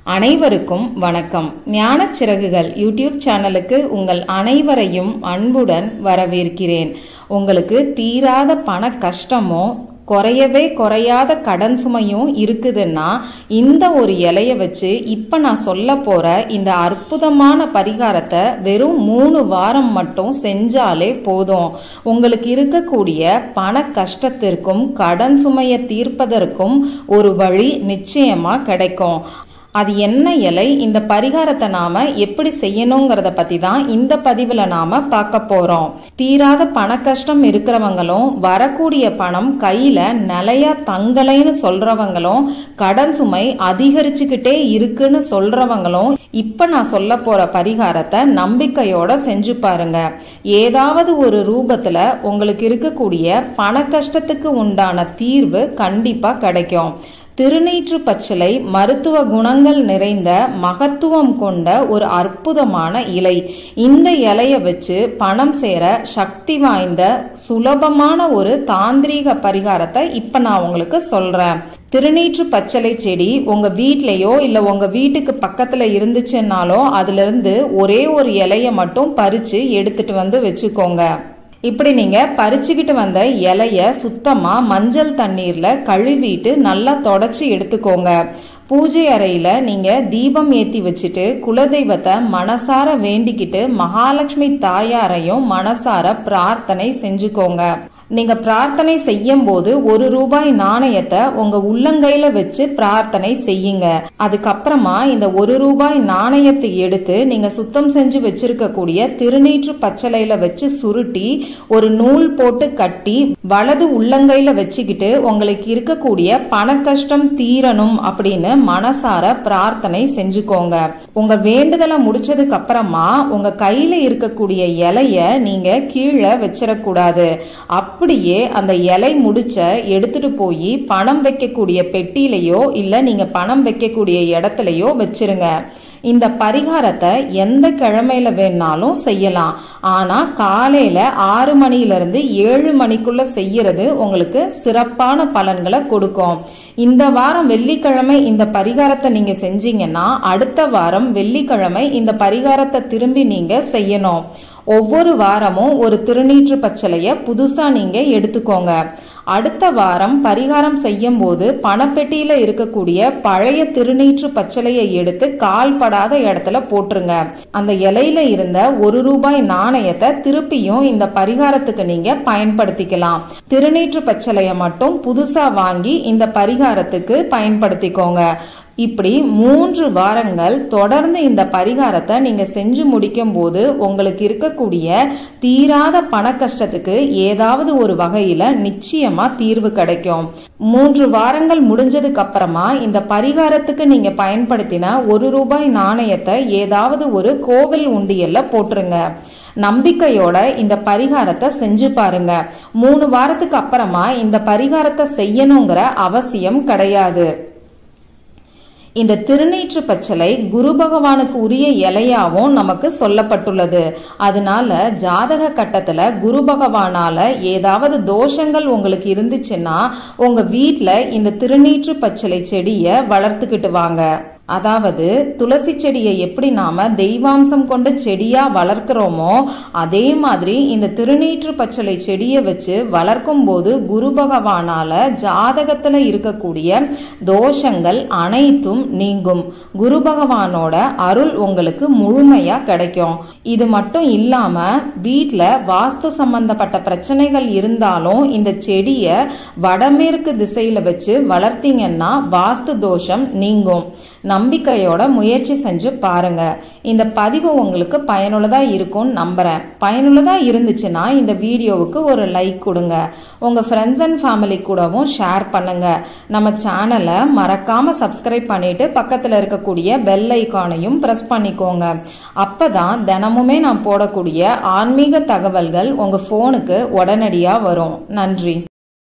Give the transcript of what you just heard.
அனைவருக்கும் வணக்கம் ஞானச் சிறகுகள் யூடியூப் சேனலுக்கு உங்கள் அனைவரையும் அன்புடன் வரவேற்கிறேன் உங்களுக்கு தீராத பண கஷ்டமோ குறையவே குறையாத கடன் சுமையும் இருக்குதுன்னா இந்த ஒரு இலைய வச்சு இப்ப நான் சொல்ல போற இந்த அற்புதமான பரிகாரத்தை வெறும் மூணு வாரம் மட்டும் செஞ்சாலே போதும் உங்களுக்கு இருக்கக்கூடிய பண கஷ்டத்திற்கும் கடன் சுமையை தீர்ப்பதற்கும் ஒரு வழி நிச்சயமா கிடைக்கும் அது என்ன இலை இந்த பரிகாரத்தை நாம எப்படி செய்யணுங்கிறத பத்தி தான் இந்த பதிவுல நாம பார்க்க போறோம் தீராத பண கஷ்டம் இருக்கிறவங்களும் வரக்கூடிய பணம் கையில நிலையா தங்கலைன்னு சொல்றவங்களும் கடன் சுமை அதிகரிச்சுக்கிட்டே இருக்குன்னு சொல்றவங்களும் இப்ப நான் சொல்ல போற பரிகாரத்தை நம்பிக்கையோட செஞ்சு பாருங்க ஏதாவது ஒரு ரூபத்துல உங்களுக்கு இருக்கக்கூடிய பண கஷ்டத்துக்கு உண்டான தீர்வு கண்டிப்பா கிடைக்கும் திருநீற்று பச்சிலை மருத்துவ குணங்கள் நிறைந்த மகத்துவம் கொண்ட ஒரு அற்புதமான இலை இந்த இலைய வச்சு பணம் சேர சக்தி வாய்ந்த சுலபமான ஒரு தாந்திரீக பரிகாரத்தை இப்ப நான் உங்களுக்கு சொல்றேன் திருநீற்று பச்சளை செடி உங்க வீட்லயோ இல்ல உங்க வீட்டுக்கு பக்கத்துல இருந்துச்சுன்னாலோ அதுல இருந்து ஒரே ஒரு இலைய மட்டும் பறிச்சு எடுத்துட்டு வந்து வச்சுக்கோங்க இப்படி நீங்க பறிச்சுக்கிட்டு வந்த இலைய சுத்தமா மஞ்சள் தண்ணீர்ல கழுவிட்டு நல்லா தொடச்சி எடுத்துக்கோங்க பூஜை அறையில நீங்க தீபம் ஏத்தி வச்சுட்டு குலதெய்வத்தை மனசார வேண்டிக்கிட்டு மகாலட்சுமி தாயாரையும் மனசார பிரார்த்தனை செஞ்சுக்கோங்க நீங்க பிரார்த்தனை செய்யும் போது ஒரு ரூபாய் நாணயத்தை உங்க உள்ளங்கையில வச்சு பிரார்த்தனை செய்யுங்க அதுக்கப்புறமா இந்த ஒரு ரூபாய் நாணயத்தை எடுத்து நீங்க சுத்தம் செஞ்சு வச்சிருக்கக்கூடிய திருநீற்று பச்சளையில வச்சு சுருட்டி ஒரு நூல் போட்டு கட்டி வலது உள்ளங்கையில வச்சுக்கிட்டு உங்களுக்கு இருக்கக்கூடிய பண கஷ்டம் தீரணும் அப்படின்னு மனசார பிரார்த்தனை செஞ்சுக்கோங்க உங்க வேண்டுதலை முடிச்சதுக்கு அப்புறமா உங்க கையில இருக்கக்கூடிய இலைய நீங்க கீழே வச்சிடக்கூடாது அப்படியே அந்த இலை முடிச்ச எடுத்துட்டு போய் பணம் வைக்கக்கூடிய பெட்டியிலையோ இல்ல நீங்க பணம் வைக்கக்கூடிய இடத்துலயோ வச்சிருங்க இந்த பரிகாரத்தை எந்த கிழமையில வேணாலும் செய்யலாம் ஆனா காலையில ஆறு மணில இருந்து ஏழு மணிக்குள்ள செய்யறது உங்களுக்கு சிறப்பான பலன்களை கொடுக்கும் இந்த வாரம் வெள்ளிக்கிழமை இந்த பரிகாரத்தை நீங்க செஞ்சீங்கன்னா அடுத்த வாரம் வெள்ளிக்கிழமை இந்த பரிகாரத்தை திரும்பி நீங்க செய்யணும் ஒவ்வொரு வாரமும் ஒரு திருநீற்று பச்சளைய புதுசா நீங்க எடுத்துக்கோங்க அடுத்த வாரம் பரிகாரம் செய்யும் போது பணப்பெட்டியில இருக்கக்கூடிய பழைய திருநீற்று பச்சளையை எடுத்து கால் படாத இடத்துல போட்டுருங்க அந்த இலையில இருந்த ஒரு ரூபாய் நாணயத்தை திருப்பியும் இந்த பரிகாரத்துக்கு நீங்க பயன்படுத்திக்கலாம் திருநீற்று பச்சளைய மட்டும் புதுசா வாங்கி இந்த பரிகாரத்துக்கு பயன்படுத்திக்கோங்க இப்படி மூன்று வாரங்கள் தொடர்ந்து இந்த பரிகாரத்தை நீங்க செஞ்சு முடிக்கும் போது உங்களுக்கு இருக்கக்கூடிய தீராத பண கஷ்டத்துக்கு ஏதாவது ஒரு வகையில நிச்சயமா தீர்வு கிடைக்கும் மூன்று வாரங்கள் முடிஞ்சதுக்கு அப்புறமா இந்த பரிகாரத்துக்கு நீங்க பயன்படுத்தின ஒரு ரூபாய் நாணயத்தை ஏதாவது ஒரு கோவில் உண்டியல்ல போட்டுருங்க நம்பிக்கையோட இந்த பரிகாரத்தை செஞ்சு பாருங்க மூணு வாரத்துக்கு அப்புறமா இந்த பரிகாரத்தை செய்யணுங்கிற அவசியம் கிடையாது இந்த திருநீற்று பச்சலை குரு பகவானுக்கு உரிய இலையாவும் நமக்கு சொல்லப்பட்டுள்ளது அதனால ஜாதக கட்டத்துல குரு பகவானால ஏதாவது தோஷங்கள் உங்களுக்கு இருந்துச்சுன்னா உங்க வீட்ல இந்த திருநீற்று பச்சலை செடிய வளர்த்துக்கிட்டு வாங்க அதாவது துளசி செடியை எப்படி நாம தெய்வாம்சம் கொண்ட செடியா வளர்க்கிறோமோ அதே மாதிரி இந்த திருநீற்று பச்சளை செடியை வச்சு வளர்க்கும் போது குரு பகவானால ஜாதகத்துல இருக்கக்கூடிய தோஷங்கள் அனைத்தும் நீங்கும் குரு பகவானோட அருள் உங்களுக்கு முழுமையா கிடைக்கும் இது மட்டும் இல்லாம வீட்ல வாஸ்து சம்பந்தப்பட்ட பிரச்சனைகள் இருந்தாலும் இந்த செடிய வடமேற்கு திசையில வச்சு வளர்த்தீங்கன்னா வாஸ்து தோஷம் நீங்கும் நம்பிக்கையோட முயற்சி செஞ்சு பாருங்க இந்த பதிவு உங்களுக்கு பயனுள்ளதா இருக்கும்னு நம்புறேன் பயனுள்ளதா இருந்துச்சுன்னா இந்த வீடியோவுக்கு ஒரு லைக் கொடுங்க உங்க ஃப்ரெண்ட்ஸ் அண்ட் ஃபேமிலி கூடவும் ஷேர் பண்ணுங்க நம்ம சேனலை மறக்காம சப்ஸ்கிரைப் பண்ணிட்டு பக்கத்துல இருக்கக்கூடிய பெல் ஐக்கானையும் பிரஸ் பண்ணிக்கோங்க அப்பதான் தினமுமே நான் போடக்கூடிய ஆன்மீக தகவல்கள் உங்க போனுக்கு உடனடியா வரும் நன்றி